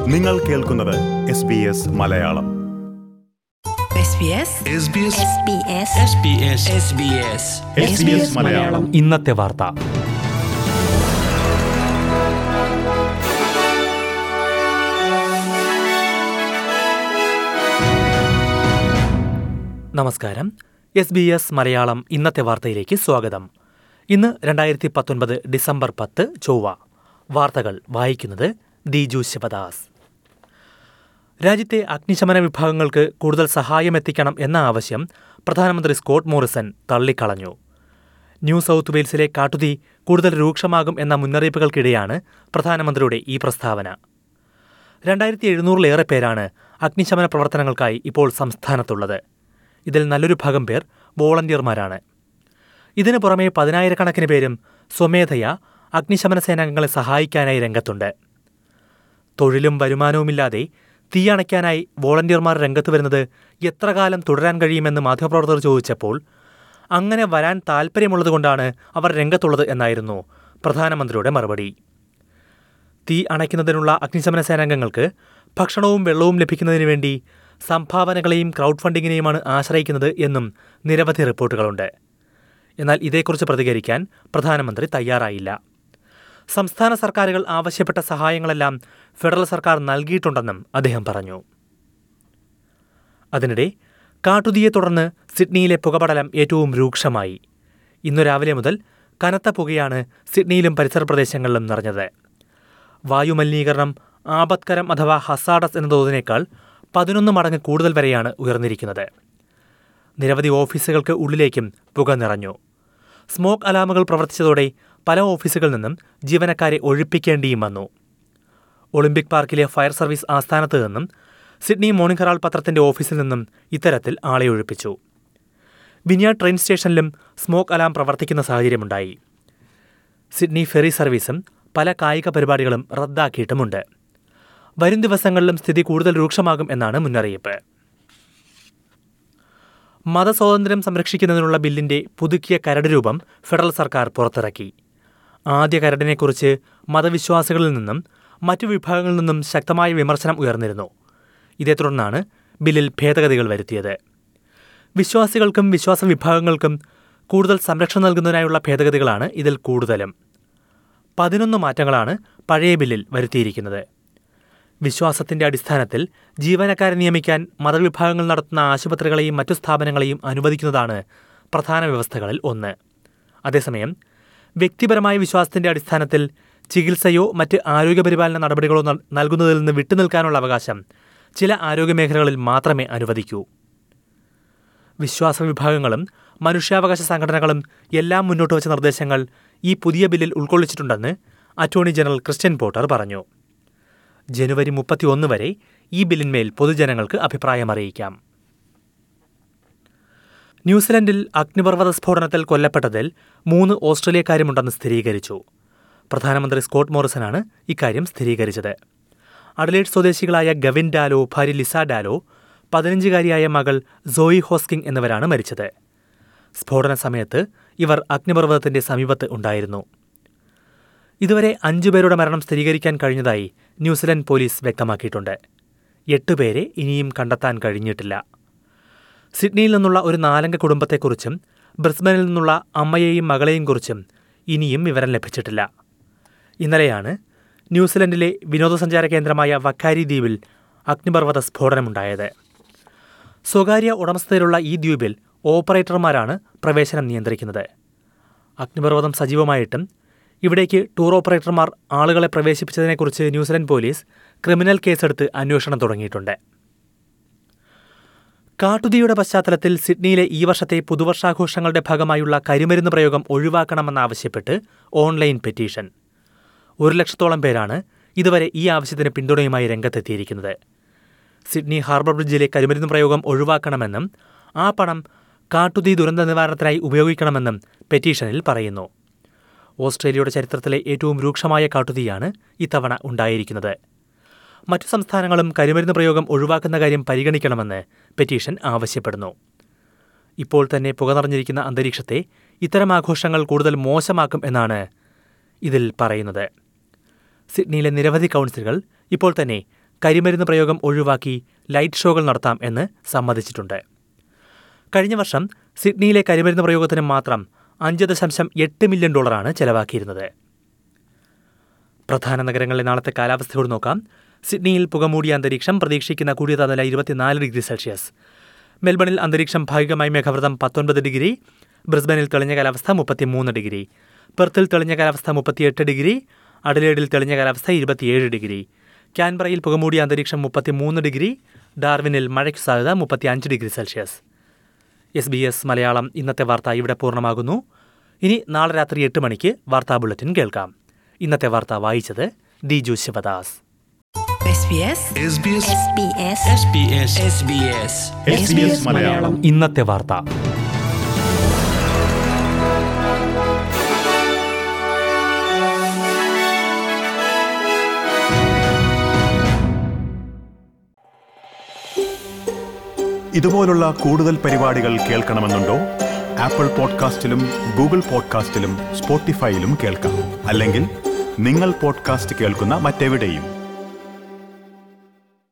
നിങ്ങൾ കേൾക്കുന്നത് S B S Malayalam SBS Malayalam ഇന്നത്തെ വാർത്ത നമസ്കാരം എസ് ബി എസ് മലയാളം ഇന്നത്തെ വാർത്തയിലേക്ക് സ്വാഗതം ഇന്ന് രണ്ടായിരത്തി പത്തൊൻപത് ഡിസംബർ പത്ത് ചൊവ്വ വാർത്തകൾ വായിക്കുന്നത് ദിജു ശിവദാസ് രാജ്യത്തെ അഗ്നിശമന വിഭാഗങ്ങൾക്ക് കൂടുതൽ സഹായം എത്തിക്കണം എന്ന ആവശ്യം പ്രധാനമന്ത്രി സ്കോട്ട് മോറിസൺ തള്ളിക്കളഞ്ഞു ന്യൂ സൗത്ത് വെയിൽസിലെ കാട്ടുതീ കൂടുതൽ രൂക്ഷമാകും എന്ന മുന്നറിയിപ്പുകൾക്കിടെയാണ് പ്രധാനമന്ത്രിയുടെ ഈ പ്രസ്താവന രണ്ടായിരത്തി എഴുന്നൂറിലേറെ പേരാണ് അഗ്നിശമന പ്രവർത്തനങ്ങൾക്കായി ഇപ്പോൾ സംസ്ഥാനത്തുള്ളത് ഇതിൽ നല്ലൊരു ഭാഗം പേർ വോളണ്ടിയർമാരാണ് ഇതിനു പുറമെ പതിനായിരക്കണക്കിന് പേരും സ്വമേധയാ അഗ്നിശമന സേനാംഗങ്ങളെ സഹായിക്കാനായി രംഗത്തുണ്ട് തൊഴിലും വരുമാനവുമില്ലാതെ തീയണയ്ക്കാനായി വോളണ്ടിയർമാർ രംഗത്ത് വരുന്നത് എത്ര കാലം തുടരാൻ കഴിയുമെന്ന് മാധ്യമപ്രവർത്തകർ ചോദിച്ചപ്പോൾ അങ്ങനെ വരാൻ താൽപ്പര്യമുള്ളതുകൊണ്ടാണ് അവർ രംഗത്തുള്ളത് എന്നായിരുന്നു പ്രധാനമന്ത്രിയുടെ മറുപടി തീ അണയ്ക്കുന്നതിനുള്ള അഗ്നിശമന സേനാംഗങ്ങൾക്ക് ഭക്ഷണവും വെള്ളവും ലഭിക്കുന്നതിന് വേണ്ടി സംഭാവനകളെയും ക്രൗഡ് ഫണ്ടിങ്ങിനെയുമാണ് ആശ്രയിക്കുന്നത് എന്നും നിരവധി റിപ്പോർട്ടുകളുണ്ട് എന്നാൽ ഇതേക്കുറിച്ച് പ്രതികരിക്കാൻ പ്രധാനമന്ത്രി തയ്യാറായില്ല സംസ്ഥാന സർക്കാരുകൾ ആവശ്യപ്പെട്ട സഹായങ്ങളെല്ലാം ഫെഡറൽ സർക്കാർ നൽകിയിട്ടുണ്ടെന്നും അദ്ദേഹം പറഞ്ഞു അതിനിടെ കാട്ടുതീയെ തുടർന്ന് സിഡ്നിയിലെ പുകപടലം ഏറ്റവും രൂക്ഷമായി ഇന്നു രാവിലെ മുതൽ കനത്ത പുകയാണ് സിഡ്നിയിലും പരിസര പ്രദേശങ്ങളിലും നിറഞ്ഞത് വായുമലിനീകരണം ആപത്കരം അഥവാ ഹസാഡസ് എന്ന തോതിനേക്കാൾ പതിനൊന്ന് മടങ്ങ് കൂടുതൽ വരെയാണ് ഉയർന്നിരിക്കുന്നത് നിരവധി ഓഫീസുകൾക്ക് ഉള്ളിലേക്കും പുക നിറഞ്ഞു സ്മോക്ക് അലാമുകൾ പ്രവർത്തിച്ചതോടെ പല ഓഫീസുകളിൽ നിന്നും ജീവനക്കാരെ ഒഴിപ്പിക്കേണ്ടിയും വന്നു ഒളിമ്പിക് പാർക്കിലെ ഫയർ സർവീസ് ആസ്ഥാനത്ത് നിന്നും സിഡ്നി മോർണിംഗ് ഹെറാൾഡ് പത്രത്തിന്റെ ഓഫീസിൽ നിന്നും ഇത്തരത്തിൽ ആളെ ഒഴിപ്പിച്ചു വിനിയ ട്രെയിൻ സ്റ്റേഷനിലും സ്മോക്ക് അലാം പ്രവർത്തിക്കുന്ന സാഹചര്യമുണ്ടായി സിഡ്നി ഫെറി സർവീസും പല കായിക പരിപാടികളും റദ്ദാക്കിയിട്ടുമുണ്ട് വരും ദിവസങ്ങളിലും സ്ഥിതി കൂടുതൽ രൂക്ഷമാകും എന്നാണ് മുന്നറിയിപ്പ് മതസ്വാതന്ത്ര്യം സംരക്ഷിക്കുന്നതിനുള്ള ബില്ലിന്റെ പുതുക്കിയ കരട് രൂപം ഫെഡറൽ സർക്കാർ പുറത്തിറക്കി ആദ്യ കരടിനെക്കുറിച്ച് മതവിശ്വാസികളിൽ നിന്നും മറ്റു വിഭാഗങ്ങളിൽ നിന്നും ശക്തമായ വിമർശനം ഉയർന്നിരുന്നു ഇതേ തുടർന്നാണ് ബില്ലിൽ ഭേദഗതികൾ വരുത്തിയത് വിശ്വാസികൾക്കും വിശ്വാസ വിഭാഗങ്ങൾക്കും കൂടുതൽ സംരക്ഷണം നൽകുന്നതിനായുള്ള ഭേദഗതികളാണ് ഇതിൽ കൂടുതലും പതിനൊന്ന് മാറ്റങ്ങളാണ് പഴയ ബില്ലിൽ വരുത്തിയിരിക്കുന്നത് വിശ്വാസത്തിന്റെ അടിസ്ഥാനത്തിൽ ജീവനക്കാരെ നിയമിക്കാൻ മതവിഭാഗങ്ങൾ നടത്തുന്ന ആശുപത്രികളെയും മറ്റു സ്ഥാപനങ്ങളെയും അനുവദിക്കുന്നതാണ് പ്രധാന വ്യവസ്ഥകളിൽ ഒന്ന് അതേസമയം വ്യക്തിപരമായ വിശ്വാസത്തിന്റെ അടിസ്ഥാനത്തിൽ ചികിത്സയോ മറ്റ് ആരോഗ്യപരിപാലന നടപടികളോ നൽ- നൽകുന്നതിൽ നിന്ന് വിട്ടുനിൽക്കാനുള്ള അവകാശം ചില ആരോഗ്യമേഖലകളിൽ മാത്രമേ അനുവദിക്കൂ വിശ്വാസ വിഭാഗങ്ങളും മനുഷ്യാവകാശ സംഘടനകളും എല്ലാം മുന്നോട്ട് വച്ച നിർദ്ദേശങ്ങൾ ഈ പുതിയ ബില്ലിൽ ഉൾക്കൊള്ളിച്ചിട്ടുണ്ടെന്ന് അറ്റോർണി ജനറൽ ക്രിസ്ത്യൻ പോട്ടർ പറഞ്ഞു ജനുവരി മുപ്പത്തിയൊന്ന് വരെ ഈ ബില്ലിന്മേൽ പൊതുജനങ്ങൾക്ക് അഭിപ്രായം അറിയിക്കാം ന്യൂസിലൻഡിൽ അഗ്നിപർവ്വത സ്ഫോടനത്തിൽ കൊല്ലപ്പെട്ടതിൽ മൂന്ന് ഓസ്ട്രേലിയക്കാരുമുണ്ടെന്ന് സ്ഥിരീകരിച്ചു പ്രധാനമന്ത്രി സ്കോട്ട് മോറിസനാണ് ഇക്കാര്യം സ്ഥിരീകരിച്ചത് അഡലേഡ് സ്വദേശികളായ ഗവിൻ ഡാലോ ഭാര്യ ലിസ ഡാലോ പതിനഞ്ചുകാരിയായ മകൾ സോയി ഹോസ്കിംഗ് എന്നിവരാണ് മരിച്ചത് സ്ഫോടന സമയത്ത് ഇവർ അഗ്നിപർവ്വതത്തിന്റെ സമീപത്ത് ഉണ്ടായിരുന്നു ഇതുവരെ അഞ്ചുപേരുടെ മരണം സ്ഥിരീകരിക്കാൻ കഴിഞ്ഞതായി ന്യൂസിലൻഡ് പോലീസ് വ്യക്തമാക്കിയിട്ടുണ്ട് എട്ടുപേരെ ഇനിയും കണ്ടെത്താൻ കഴിഞ്ഞിട്ടില്ല സിഡ്നിയിൽ നിന്നുള്ള ഒരു നാലംഗ കുടുംബത്തെക്കുറിച്ചും ബ്രിസ്ബനിൽ നിന്നുള്ള അമ്മയെയും മകളെയും കുറിച്ചും ഇനിയും വിവരം ലഭിച്ചിട്ടില്ല ഇന്നലെയാണ് ന്യൂസിലൻഡിലെ വിനോദസഞ്ചാര കേന്ദ്രമായ വക്കാരി ദ്വീപിൽ അഗ്നിപർവ്വത സ്ഫോടനമുണ്ടായത് സ്വകാര്യ ഉടമസ്ഥതയിലുള്ള ഈ ദ്വീപിൽ ഓപ്പറേറ്റർമാരാണ് പ്രവേശനം നിയന്ത്രിക്കുന്നത് അഗ്നിപർവ്വതം സജീവമായിട്ടും ഇവിടേക്ക് ടൂർ ഓപ്പറേറ്റർമാർ ആളുകളെ പ്രവേശിപ്പിച്ചതിനെക്കുറിച്ച് ന്യൂസിലൻഡ് പോലീസ് ക്രിമിനൽ കേസെടുത്ത് അന്വേഷണം തുടങ്ങിയിട്ടുണ്ട് കാട്ടുതീയുടെ പശ്ചാത്തലത്തിൽ സിഡ്നിയിലെ ഈ വർഷത്തെ പുതുവർഷാഘോഷങ്ങളുടെ ഭാഗമായുള്ള കരിമരുന്ന് പ്രയോഗം ഒഴിവാക്കണമെന്നാവശ്യപ്പെട്ട് ഓൺലൈൻ പെറ്റീഷൻ ഒരു ലക്ഷത്തോളം പേരാണ് ഇതുവരെ ഈ ആവശ്യത്തിന് പിന്തുണയുമായി രംഗത്തെത്തിയിരിക്കുന്നത് സിഡ്നി ഹാർബർ ബ്രിഡ്ജിലെ കരിമരുന്ന് പ്രയോഗം ഒഴിവാക്കണമെന്നും ആ പണം കാട്ടുതീ ദുരന്ത നിവാരണത്തിനായി ഉപയോഗിക്കണമെന്നും പെറ്റീഷനിൽ പറയുന്നു ഓസ്ട്രേലിയയുടെ ചരിത്രത്തിലെ ഏറ്റവും രൂക്ഷമായ കാട്ടുതീയാണ് ഇത്തവണ ഉണ്ടായിരിക്കുന്നത് മറ്റു സംസ്ഥാനങ്ങളും കരിമരുന്ന് പ്രയോഗം ഒഴിവാക്കുന്ന കാര്യം പരിഗണിക്കണമെന്ന് പെറ്റീഷൻ ആവശ്യപ്പെടുന്നു ഇപ്പോൾ തന്നെ പുക നിറഞ്ഞിരിക്കുന്ന അന്തരീക്ഷത്തെ ഇത്തരം ആഘോഷങ്ങൾ കൂടുതൽ മോശമാക്കും എന്നാണ് ഇതിൽ പറയുന്നത് സിഡ്നിയിലെ നിരവധി കൗൺസിലുകൾ ഇപ്പോൾ തന്നെ കരിമരുന്ന് പ്രയോഗം ഒഴിവാക്കി ലൈറ്റ് ഷോകൾ നടത്താം എന്ന് സമ്മതിച്ചിട്ടുണ്ട് കഴിഞ്ഞ വർഷം സിഡ്നിയിലെ കരിമരുന്ന് പ്രയോഗത്തിന് മാത്രം അഞ്ച് ദശാംശം എട്ട് മില്യൺ ഡോളറാണ് ചെലവാക്കിയിരുന്നത് പ്രധാന നഗരങ്ങളിലെ നാളത്തെ കാലാവസ്ഥയോട് നോക്കാം സിഡ്നിയിൽ പുകമൂടിയ അന്തരീക്ഷം പ്രതീക്ഷിക്കുന്ന കൂടിയ താപനില ഇരുപത്തിനാല് ഡിഗ്രി സെൽഷ്യസ് മെൽബണിൽ അന്തരീക്ഷം ഭാഗികമായി മേഘവ്രതം പത്തൊൻപത് ഡിഗ്രി ബ്രിസ്ബനിൽ തെളിഞ്ഞ കാലാവസ്ഥ മുപ്പത്തിമൂന്ന് ഡിഗ്രി പെർത്തിൽ തെളിഞ്ഞ കാലാവസ്ഥ മുപ്പത്തിയെട്ട് ഡിഗ്രി അഡലേഡിൽ തെളിഞ്ഞ കാലാവസ്ഥ ഇരുപത്തിയേഴ് ഡിഗ്രി ക്യാൻബറയിൽ പുകമൂടിയ അന്തരീക്ഷം മുപ്പത്തിമൂന്ന് ഡിഗ്രി ഡാർവിനിൽ മഴയ്ക്കു സാധ്യത മുപ്പത്തിയഞ്ച് degree Celsius S B S Malayalam ഇന്നത്തെ വാർത്ത ഇവിടെ പൂർണ്ണമാകുന്നു ഇനി നാളെ രാത്രി എട്ട് മണിക്ക് വാർത്താ ബുള്ളറ്റിൻ കേൾക്കാം ഇന്നത്തെ വാർത്ത വായിച്ചത് Diju Sivadas SBS SBS SBS SBS SBS SBS Malayalam ഇന്നത്തെ വാർത്ത ഇതുപോലുള്ള കൂടുതൽ പരിപാടികൾ കേൾക്കണമെന്നുണ്ടോ ആപ്പിൾ പോഡ്കാസ്റ്റിലും ഗൂഗിൾ പോഡ്കാസ്റ്റിലും സ്പോട്ടിഫൈയിലും കേൾക്കാം അല്ലെങ്കിൽ നിങ്ങൾ പോഡ്കാസ്റ്റ് കേൾക്കുന്ന മറ്റെവിടെയും